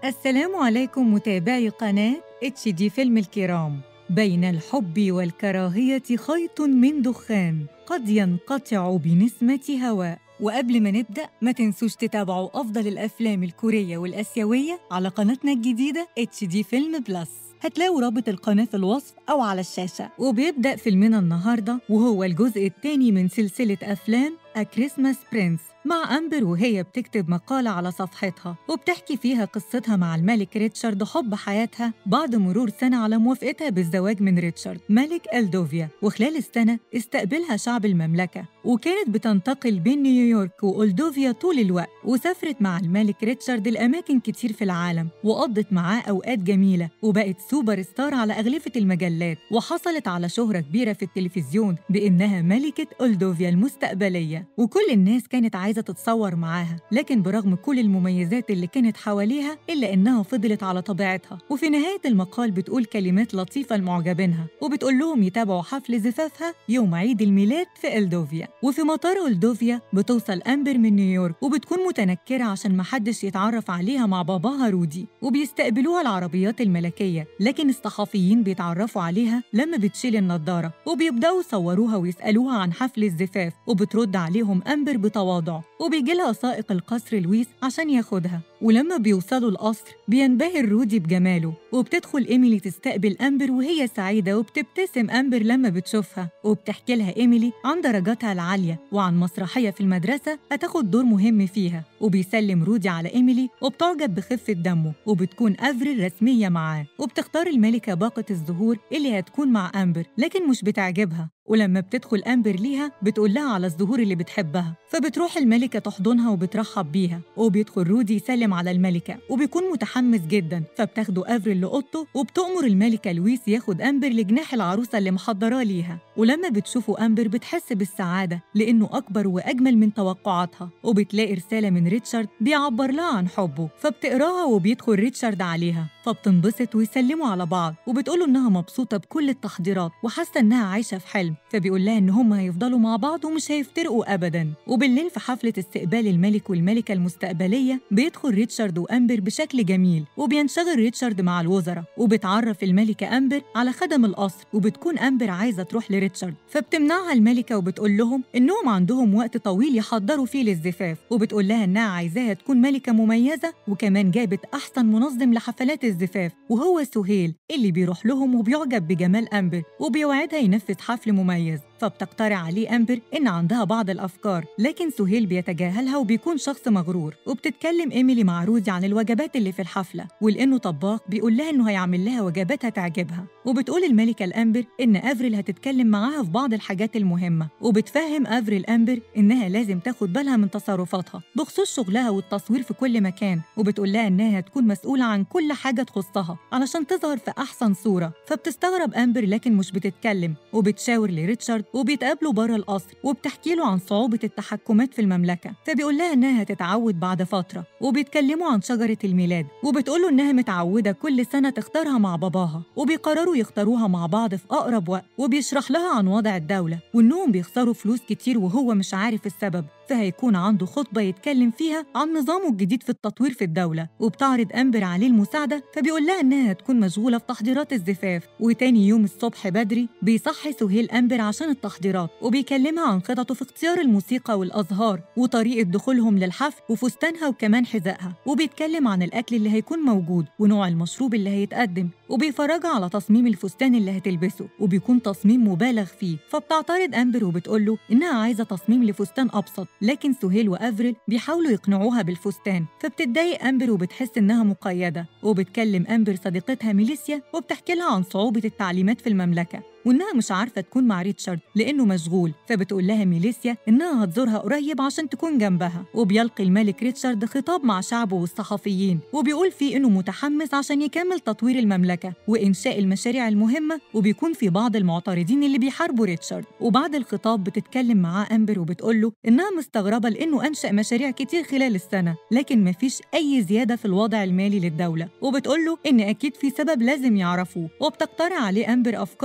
السلام عليكم متابعي قناة اتش دي فيلم الكرام بين الحب والكراهية خيط من دخان قد ينقطع بنسمة هواء وقبل ما نبدأ ما تنسوش تتابعوا أفضل الأفلام الكورية والآسيوية على قناتنا الجديدة اتش دي فيلم بلس هتلاقوا رابط القناة في الوصف أو على الشاشة وبيبدأ فيلمنا النهاردة وهو الجزء الثاني من سلسلة أفلام A Christmas Prince مع أمبر وهي بتكتب مقالة على صفحتها وبتحكي فيها قصتها مع الملك ريتشارد حب حياتها بعد مرور سنة على موافقتها بالزواج من ريتشارد ملك ألدوفيا وخلال السنة استقبلها شعب المملكة وكانت بتنتقل بين نيويورك وأولدوفيا طول الوقت وسافرت مع الملك ريتشارد الأماكن كتير في العالم وقضت معاه أوقات جميلة وبقت سوبر ستار على أغلفة المجلات وحصلت على شهرة كبيرة في التلفزيون بإنها ملكة أولدوفيا المستقبلية وكل الناس كانت عايزة عايزة تتصور معاها لكن برغم كل المميزات اللي كانت حواليها إلا إنها فضلت على طبيعتها وفي نهاية المقال بتقول كلمات لطيفة لمعجبينها وبتقول لهم يتابعوا حفل زفافها يوم عيد الميلاد في إلدوفيا وفي مطار إلدوفيا بتوصل أمبر من نيويورك وبتكون متنكرة عشان محدش يتعرف عليها مع باباها رودي وبيستقبلوها العربيات الملكية لكن الصحفيين بيتعرفوا عليها لما بتشيل النضارة وبيبدأوا يصوروها ويسألوها عن حفل الزفاف وبترد عليهم أمبر بتواضع وبيجي لها سائق القصر لويس عشان ياخدها ولما بيوصلوا القصر بينبهر رودي بجماله وبتدخل إيميلي تستقبل أمبر وهي سعيدة وبتبتسم أمبر لما بتشوفها وبتحكي لها إيميلي عن درجاتها العالية وعن مسرحية في المدرسة هتاخد دور مهم فيها وبيسلم رودي على إيميلي وبتعجب بخفة دمه وبتكون أفريل رسمية معاه وبتختار الملكة باقة الزهور اللي هتكون مع أمبر لكن مش بتعجبها ولما بتدخل أمبر ليها بتقول لها على الزهور اللي بتحبها فبتروح الملكة تحضنها وبترحب بيها وبيدخل رودي يسلم على الملكة وبيكون متحمس جدا فبتاخده أفريل لأوضته وبتأمر الملكة لويس ياخد أمبر لجناح العروسة اللي محضراه ليها ولما بتشوفه أمبر بتحس بالسعادة لأنه أكبر وأجمل من توقعاتها وبتلاقي رسالة من ريتشارد بيعبر لها عن حبه فبتقراها وبيدخل ريتشارد عليها فبتنبسط ويسلموا على بعض وبتقوله إنها مبسوطة بكل التحضيرات وحاسة إنها عايشة في حلم فبيقول لها إن هم هيفضلوا مع بعض ومش هيفترقوا أبدا وبالليل في حفلة استقبال الملك والملكة المستقبلية بيدخل ريتشارد وأمبر بشكل جميل وبينشغل ريتشارد مع الوزراء وبتعرف الملكة أمبر على خدم القصر وبتكون أمبر عايزة تروح لريتشارد فبتمنعها الملكة وبتقول لهم إنهم عندهم وقت طويل يحضروا فيه للزفاف وبتقول لها إنها عايزاها تكون ملكة مميزة وكمان جابت أحسن منظم لحفلات الزفاف وهو سهيل اللي بيروح لهم وبيعجب بجمال أمبر وبيوعدها ينفذ حفل مميز فبتقترح عليه أمبر إن عندها بعض الأفكار لكن سهيل بيتجاهلها وبيكون شخص مغرور وبتتكلم إيميلي مع رودي عن الوجبات اللي في الحفلة ولأنه طباخ بيقول لها إنه هيعمل لها وجبات هتعجبها وبتقول الملكة لأمبر إن أفريل هتتكلم معاها في بعض الحاجات المهمة وبتفهم أفريل أمبر إنها لازم تاخد بالها من تصرفاتها بخصوص شغلها والتصوير في كل مكان وبتقول لها إنها هتكون مسؤولة عن كل حاجة تخصها علشان تظهر في أحسن صورة فبتستغرب أمبر لكن مش بتتكلم وبتشاور لريتشارد وبيتقابلوا بره القصر وبتحكي له عن صعوبة التحكمات في المملكة فبيقول لها إنها هتتعود بعد فترة وبيتكلموا عن شجرة الميلاد وبتقول له إنها متعودة كل سنة تختارها مع باباها وبيقرروا يختاروها مع بعض في أقرب وقت وبيشرح لها عن وضع الدولة وإنهم بيخسروا فلوس كتير وهو مش عارف السبب فهيكون عنده خطبة يتكلم فيها عن نظامه الجديد في التطوير في الدولة وبتعرض أمبر عليه المساعدة فبيقول لها إنها هتكون مشغولة في تحضيرات الزفاف وتاني يوم الصبح بدري بيصحي سهيل أمبر عشان التحضيرات وبيكلمها عن خططه في اختيار الموسيقى والأزهار وطريقة دخولهم للحفل وفستانها وكمان حذائها وبيتكلم عن الأكل اللي هيكون موجود ونوع المشروب اللي هيتقدم وبيفرجها على تصميم الفستان اللي هتلبسه وبيكون تصميم مبالغ فيه فبتعترض أمبر وبتقول له إنها عايزة تصميم لفستان أبسط لكن سهيل وأفريل بيحاولوا يقنعوها بالفستان فبتتضايق أمبر وبتحس إنها مقيدة وبتكلم أمبر صديقتها ميليسيا وبتحكي لها عن صعوبة التعليمات في المملكة وإنها مش عارفة تكون مع ريتشارد لأنه مشغول فبتقول لها ميليسيا إنها هتزورها قريب عشان تكون جنبها وبيلقي الملك ريتشارد خطاب مع شعبه والصحفيين وبيقول فيه إنه متحمس عشان يكمل تطوير المملكة وإنشاء المشاريع المهمة وبيكون في بعض المعترضين اللي بيحاربوا ريتشارد وبعد الخطاب بتتكلم معاه أمبر وبتقول له إنها مستغربة لأنه أنشأ مشاريع كتير خلال السنة لكن مفيش أي زيادة في الوضع المالي للدولة وبتقول له إن أكيد في سبب لازم يعرفوه وبتقترح عليه أمبر أفكار مهمة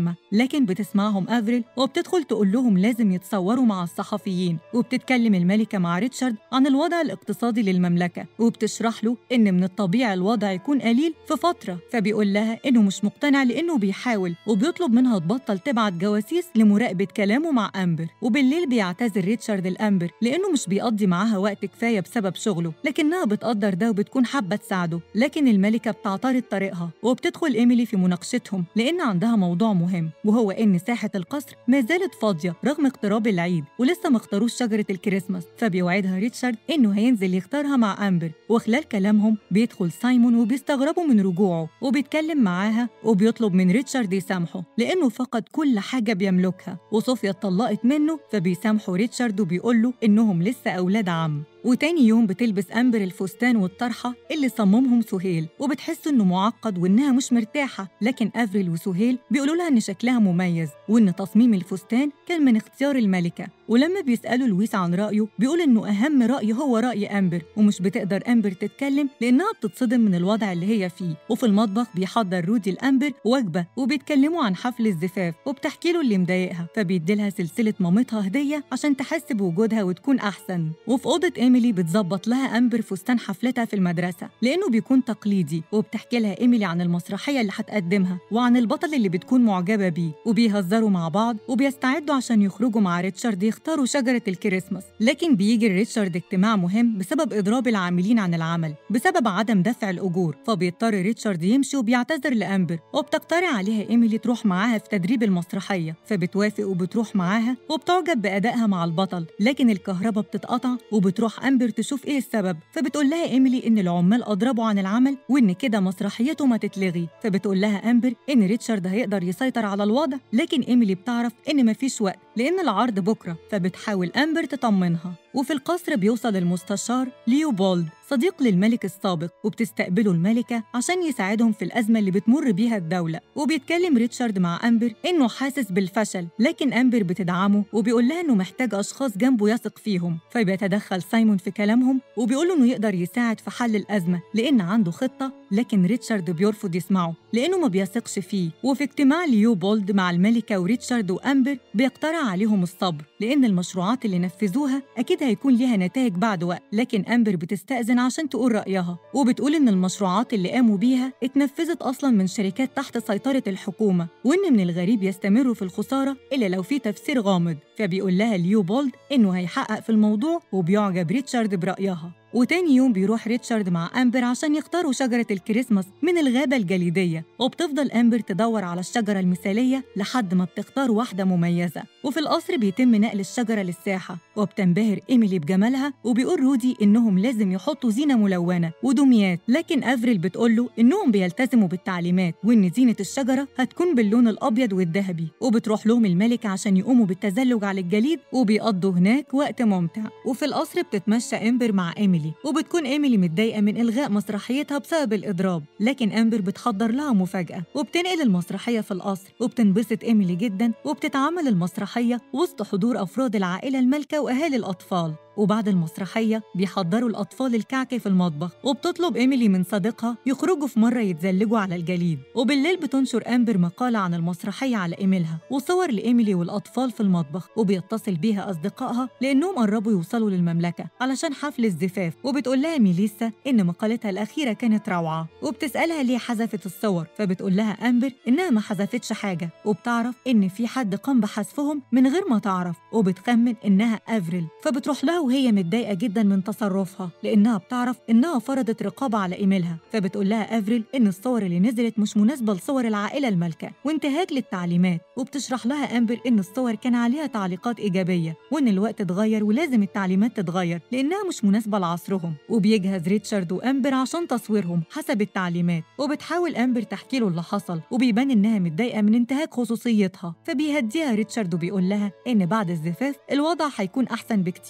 مهمة لكن بتسمعهم أفريل وبتدخل تقول لهم لازم يتصوروا مع الصحفيين وبتتكلم الملكة مع ريتشارد عن الوضع الاقتصادي للمملكة وبتشرح له إن من الطبيعي الوضع يكون قليل في فترة فبيقول لها إنه مش مقتنع لأنه بيحاول وبيطلب منها تبطل تبعت جواسيس لمراقبة كلامه مع أمبر وبالليل بيعتذر ريتشارد الأمبر لأنه مش بيقضي معاها وقت كفاية بسبب شغله لكنها بتقدر ده وبتكون حابة تساعده لكن الملكة بتعترض طريقها وبتدخل إيميلي في مناقشتهم لأن عندها موضوع مهم وهو إن ساحة القصر ما زالت فاضية رغم اقتراب العيد ولسه ما اختاروش شجرة الكريسماس فبيوعدها ريتشارد إنه هينزل يختارها مع أمبر وخلال كلامهم بيدخل سايمون وبيستغربوا من رجوعه وبيتكلم معاها وبيطلب من ريتشارد يسامحه لأنه فقد كل حاجة بيملكها وصوفيا اتطلقت منه فبيسامحوا ريتشارد وبيقول له إنهم لسه أولاد عم وتاني يوم بتلبس أمبر الفستان والطرحة اللي صممهم سهيل وبتحس إنه معقد وإنها مش مرتاحة لكن أفريل وسهيل بيقولوا لها إن شكلها مميز وإن تصميم الفستان كان من اختيار الملكة ولما بيسألوا لويس عن رأيه بيقول إنه أهم رأي هو رأي أمبر ومش بتقدر أمبر تتكلم لأنها بتتصدم من الوضع اللي هي فيه وفي المطبخ بيحضر رودي الأمبر وجبة وبيتكلموا عن حفل الزفاف وبتحكي له اللي مضايقها فبيديلها سلسلة مامتها هدية عشان تحس بوجودها وتكون أحسن وفي أوضة إيميلي بتظبط لها أمبر فستان حفلتها في المدرسة لأنه بيكون تقليدي وبتحكي لها إيميلي عن المسرحية اللي هتقدمها وعن البطل اللي بتكون معجبة بيه وبيهزروا مع بعض وبيستعدوا عشان يخرجوا مع ريتشارد يختاروا شجرة الكريسماس لكن بيجي ريتشارد اجتماع مهم بسبب إضراب العاملين عن العمل بسبب عدم دفع الأجور فبيضطر ريتشارد يمشي وبيعتذر لأمبر وبتقترح عليها إيميلي تروح معاها في تدريب المسرحية فبتوافق وبتروح معاها وبتعجب بأدائها مع البطل لكن الكهرباء بتتقطع وبتروح أمبر تشوف إيه السبب فبتقول لها إيميلي إن العمال أضربوا عن العمل وإن كده مسرحيته ما تتلغي فبتقول لها أمبر إن ريتشارد هيقدر يسيطر على الوضع لكن إيميلي بتعرف إن مفيش وقت لأن العرض بكرة فبتحاول أمبر تطمنها وفي القصر بيوصل المستشار ليوبولد صديق للملك السابق وبتستقبله الملكة عشان يساعدهم في الأزمة اللي بتمر بيها الدولة وبيتكلم ريتشارد مع أمبر إنه حاسس بالفشل لكن أمبر بتدعمه وبيقول لها إنه محتاج أشخاص جنبه يثق فيهم فبيتدخل سايمون في كلامهم وبيقول إنه يقدر يساعد في حل الأزمة لأن عنده خطة لكن ريتشارد بيرفض يسمعه لأنه ما بيثقش فيه وفي اجتماع ليوبولد مع الملكة وريتشارد وأمبر بيقترح عليهم الصبر لأن المشروعات اللي نفذوها أكيد هيكون ليها نتائج بعد وقت لكن أمبر بتستأذن عشان تقول رأيها وبتقول إن المشروعات اللي قاموا بيها اتنفذت أصلا من شركات تحت سيطرة الحكومة وإن من الغريب يستمروا في الخسارة إلا لو في تفسير غامض فبيقول لها ليوبولد إنه هيحقق في الموضوع وبيعجب ريتشارد برأيها وتاني يوم بيروح ريتشارد مع أمبر عشان يختاروا شجرة الكريسماس من الغابة الجليدية وبتفضل أمبر تدور على الشجرة المثالية لحد ما بتختار واحدة مميزة وفي القصر بيتم نقل الشجرة للساحة وبتنبهر إيميلي بجمالها وبيقول رودي إنهم لازم يحطوا زينة ملونة ودميات لكن أفريل بتقوله إنهم بيلتزموا بالتعليمات وإن زينة الشجرة هتكون باللون الأبيض والذهبي وبتروح لهم الملكة عشان يقوموا بالتزلج على الجليد وبيقضوا هناك وقت ممتع وفي القصر بتتمشى أمبر مع إيميلي وبتكون إيميلي متضايقة من إلغاء مسرحيتها بسبب الإضراب لكن أمبر بتحضر لها مفاجأة وبتنقل المسرحية في القصر وبتنبسط إيميلي جدا وبتتعمل المسرحية وسط حضور أفراد العائلة المالكة وأهالي الأطفال وبعد المسرحية بيحضروا الأطفال الكعك في المطبخ وبتطلب إيميلي من صديقها يخرجوا في مرة يتزلجوا على الجليد وبالليل بتنشر أمبر مقالة عن المسرحية على إيميلها وصور لإيميلي والأطفال في المطبخ وبيتصل بيها أصدقائها لأنهم قربوا يوصلوا للمملكة علشان حفل الزفاف وبتقول لها ميليسا إن مقالتها الأخيرة كانت روعة وبتسألها ليه حذفت الصور فبتقول لها أمبر إنها ما حذفتش حاجة وبتعرف إن في حد قام بحذفهم من غير ما تعرف وبتخمن إنها أفريل فبتروح لها وهي متضايقة جدا من تصرفها لأنها بتعرف إنها فرضت رقابة على إيميلها فبتقول لها أفريل إن الصور اللي نزلت مش مناسبة لصور العائلة المالكة وانتهاك للتعليمات وبتشرح لها أمبر إن الصور كان عليها تعليقات إيجابية وإن الوقت اتغير ولازم التعليمات تتغير لأنها مش مناسبة لعصرهم وبيجهز ريتشارد وأمبر عشان تصويرهم حسب التعليمات وبتحاول أمبر تحكي له اللي حصل وبيبان إنها متضايقة من انتهاك خصوصيتها فبيهديها ريتشارد وبيقول لها إن بعد الزفاف الوضع هيكون أحسن بكتير ومش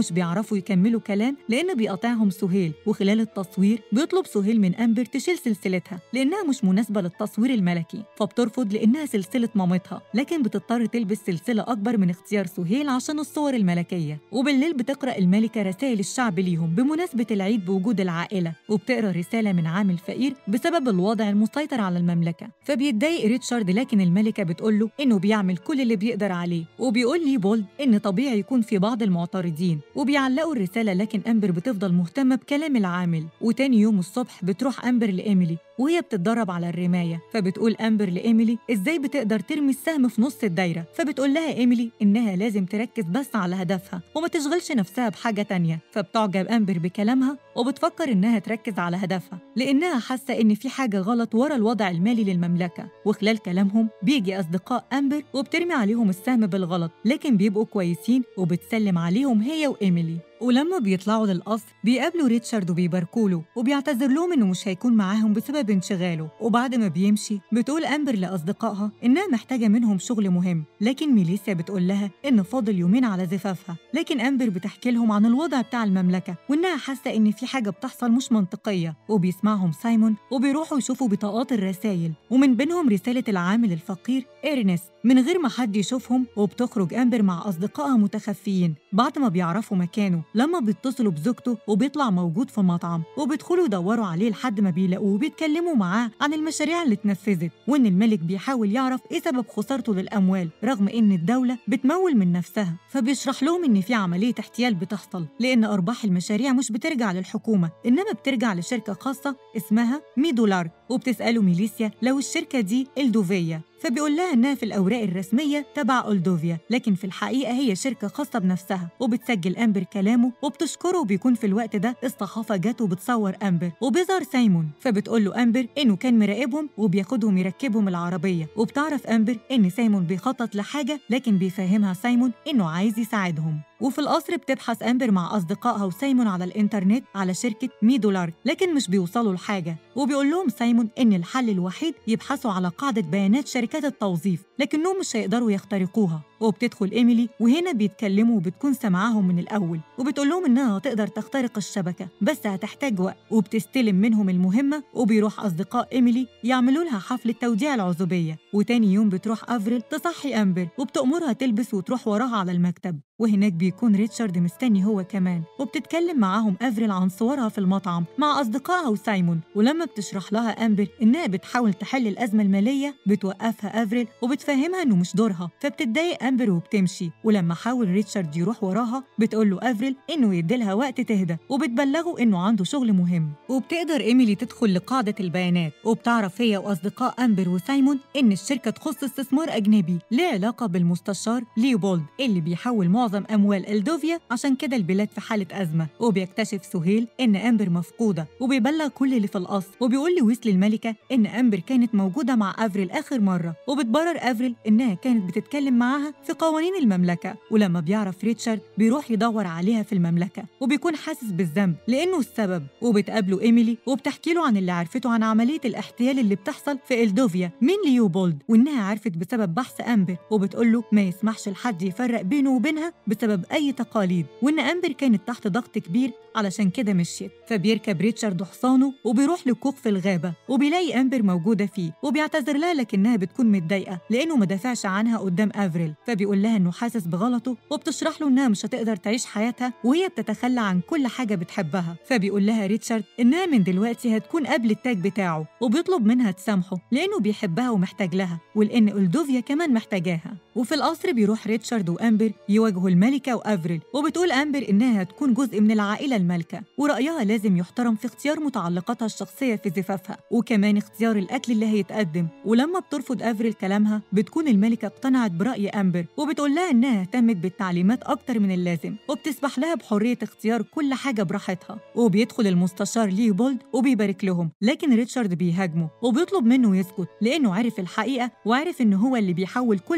ومش بيعرفوا يكملوا كلام لأن بيقاطعهم سهيل وخلال التصوير بيطلب سهيل من أمبر تشيل سلسلتها لأنها مش مناسبة للتصوير الملكي فبترفض لأنها سلسلة مامتها لكن بتضطر تلبس سلسلة أكبر من اختيار سهيل عشان الصور الملكية وبالليل بتقرأ الملكة رسائل الشعب ليهم بمناسبة العيد بوجود العائلة وبتقرأ رسالة من عامل فقير بسبب الوضع المسيطر على المملكة فبيتضايق ريتشارد لكن الملكة بتقول له إنه بيعمل كل اللي بيقدر عليه وبيقول لي بولد إن طبيعي يكون في بعض المعترضين وبيعلقوا الرسالة لكن أمبر بتفضل مهتمة بكلام العامل وتاني يوم الصبح بتروح أمبر لإيميلي وهي بتتدرب على الرماية فبتقول أمبر لإيميلي إزاي بتقدر ترمي السهم في نص الدايرة فبتقول لها إيميلي إنها لازم تركز بس على هدفها وما تشغلش نفسها بحاجة تانية فبتعجب أمبر بكلامها وبتفكر إنها تركز على هدفها لأنها حاسة إن في حاجة غلط ورا الوضع المالي للمملكة وخلال كلامهم بيجي أصدقاء أمبر وبترمي عليهم السهم بالغلط لكن بيبقوا كويسين وبتسلم عليهم هي وإيميلي ولما بيطلعوا للقصر بيقابلوا ريتشارد وبيباركوا له وبيعتذر لهم انه مش هيكون معاهم بسبب انشغاله وبعد ما بيمشي بتقول امبر لاصدقائها انها محتاجه منهم شغل مهم لكن ميليسيا بتقول لها ان فاضل يومين على زفافها لكن امبر بتحكي لهم عن الوضع بتاع المملكه وانها حاسه ان في حاجه بتحصل مش منطقيه وبيسمعهم سايمون وبيروحوا يشوفوا بطاقات الرسائل ومن بينهم رساله العامل الفقير إيرنست من غير ما حد يشوفهم وبتخرج أمبر مع أصدقائها متخفيين بعد ما بيعرفوا مكانه لما بيتصلوا بزوجته وبيطلع موجود في مطعم وبيدخلوا يدوروا عليه لحد ما بيلاقوه وبيتكلموا معاه عن المشاريع اللي اتنفذت وإن الملك بيحاول يعرف إيه سبب خسارته للأموال رغم إن الدولة بتمول من نفسها فبيشرح لهم إن في عملية احتيال بتحصل لأن أرباح المشاريع مش بترجع للحكومة إنما بترجع لشركة خاصة اسمها ميدولار وبتسأله ميليسيا لو الشركة دي الدوفية فبيقول لها إنها في الأوراق الرسمية تبع أولدوفيا لكن في الحقيقة هي شركة خاصة بنفسها وبتسجل أمبر كلامه وبتشكره وبيكون في الوقت ده الصحافة جت وبتصور أمبر وبيظهر سايمون فبتقول له أمبر إنه كان مراقبهم وبياخدهم يركبهم العربية وبتعرف أمبر إن سايمون بيخطط لحاجة لكن بيفهمها سايمون إنه عايز يساعدهم وفي القصر بتبحث أمبر مع أصدقائها وسايمون على الإنترنت على شركة 100 دولار لكن مش بيوصلوا لحاجة وبيقول لهم سايمون إن الحل الوحيد يبحثوا على قاعدة بيانات شركات التوظيف لكنهم مش هيقدروا يخترقوها وبتدخل إيميلي وهنا بيتكلموا وبتكون سامعاهم من الأول وبتقول لهم إنها هتقدر تخترق الشبكة بس هتحتاج وقت وبتستلم منهم المهمة وبيروح أصدقاء إيميلي يعملوا لها حفلة توديع العزوبية وتاني يوم بتروح أفريل تصحي أمبر وبتأمرها تلبس وتروح وراها على المكتب وهناك بيكون ريتشارد مستني هو كمان وبتتكلم معاهم أفريل عن صورها في المطعم مع أصدقائها وسايمون ولما بتشرح لها أمبر إنها بتحاول تحل الأزمة المالية بتوقفها أفريل وبتفهمها إنه مش دورها فبتتضايق أمبر وبتمشي ولما حاول ريتشارد يروح وراها بتقول له أفريل إنه يديلها وقت تهدى وبتبلغه إنه عنده شغل مهم وبتقدر إيميلي تدخل لقاعدة البيانات وبتعرف هي وأصدقاء أمبر وسايمون إن الشركة تخص استثمار أجنبي ليه علاقة بالمستشار ليوبولد اللي بيحول معظم أموال إلدوفيا عشان كده البلاد في حالة أزمة وبيكتشف سهيل إن أمبر مفقودة وبيبلغ كل اللي في القصر وبيقول لويسلي الملكة إن أمبر كانت موجودة مع أفريل آخر مرة وبتبرر أفريل إنها كانت بتتكلم معاها في قوانين المملكة ولما بيعرف ريتشارد بيروح يدور عليها في المملكة وبيكون حاسس بالذنب لأنه السبب وبتقابله إيميلي وبتحكي له عن اللي عرفته عن عملية الاحتيال اللي بتحصل في إلدوفيا من ليوبولد وإنها عرفت بسبب بحث أمبر وبتقول له ما يسمحش لحد يفرق بينه وبينها بسبب أي تقاليد وإن أمبر كانت تحت ضغط كبير علشان كده مشيت فبيركب ريتشارد حصانه وبيروح لكوخ في الغابة وبيلاقي أمبر موجودة فيه وبيعتذر لها لكنها بتكون متضايقة لأنه ما دافعش عنها قدام أفريل فبيقول لها إنه حاسس بغلطه وبتشرح له إنها مش هتقدر تعيش حياتها وهي بتتخلى عن كل حاجة بتحبها فبيقول لها ريتشارد إنها من دلوقتي هتكون قبل التاج بتاعه وبيطلب منها تسامحه لأنه بيحبها ومحتاج لها ولأن أولدوفيا كمان محتاجاها وفي القصر بيروح ريتشارد وأمبر يواجهوا الملكة وأفريل وبتقول أمبر إنها هتكون جزء من العائلة المالكة ورأيها لازم يحترم في اختيار متعلقاتها الشخصية في زفافها وكمان اختيار الأكل اللي هيتقدم ولما بترفض أفريل كلامها بتكون الملكة اقتنعت برأي أمبر وبتقول لها إنها اهتمت بالتعليمات أكتر من اللازم وبتسمح لها بحرية اختيار كل حاجة براحتها وبيدخل المستشار ليوبولد وبيبارك لهم لكن ريتشارد بيهاجمه وبيطلب منه يسكت لأنه عرف الحقيقة وعرف إن هو اللي بيحول كل أموال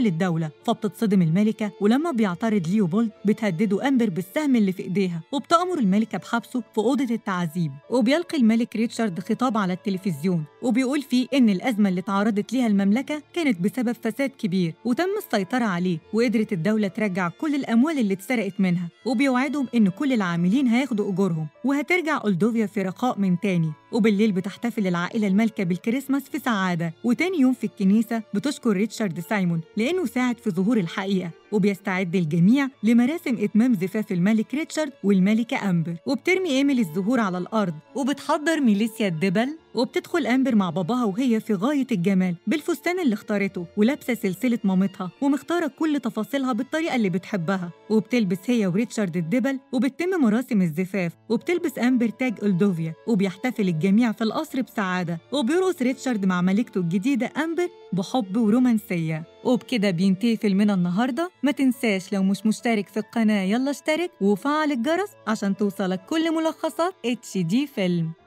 للدولة فبتتصدم الملكة ولما بيعترض ليوبولد بتهدده أمبر بالسهم اللي في إيديها وبتأمر الملكة بحبسه في أوضة التعذيب وبيلقي الملك ريتشارد خطاب على التلفزيون وبيقول فيه إن الأزمة اللي تعرضت ليها المملكة كانت بسبب فساد كبير وتم السيطرة عليه وقدرت الدولة ترجع كل الأموال اللي اتسرقت منها وبيوعدهم إن كل العاملين هياخدوا أجورهم وهترجع أولدوفيا في رخاء من تاني وبالليل بتحتفل العائلة المالكة بالكريسماس في سعادة وتاني يوم في الكنيسة بتشكر ريتشارد سايمون لأنه ساعد في ظهور الحقيقة وبيستعد الجميع لمراسم إتمام زفاف الملك ريتشارد والملكة أمبر وبترمي إيميلي الزهور على الأرض وبتحضر ميليسيا الدبل وبتدخل أمبر مع باباها وهي في غاية الجمال بالفستان اللي اختارته ولابسة سلسلة مامتها ومختارة كل تفاصيلها بالطريقة اللي بتحبها وبتلبس هي وريتشارد الدبل وبتتم مراسم الزفاف وبتلبس أمبر تاج أولدوفيا وبيحتفل الجميع في القصر بسعادة وبيرقص ريتشارد مع ملكته الجديدة أمبر بحب ورومانسية وبكده بينتهي فيلمنا النهاردة ما تنساش لو مش مشترك في القناة يلا اشترك وفعل الجرس عشان توصلك كل ملخصات اتش دي فيلم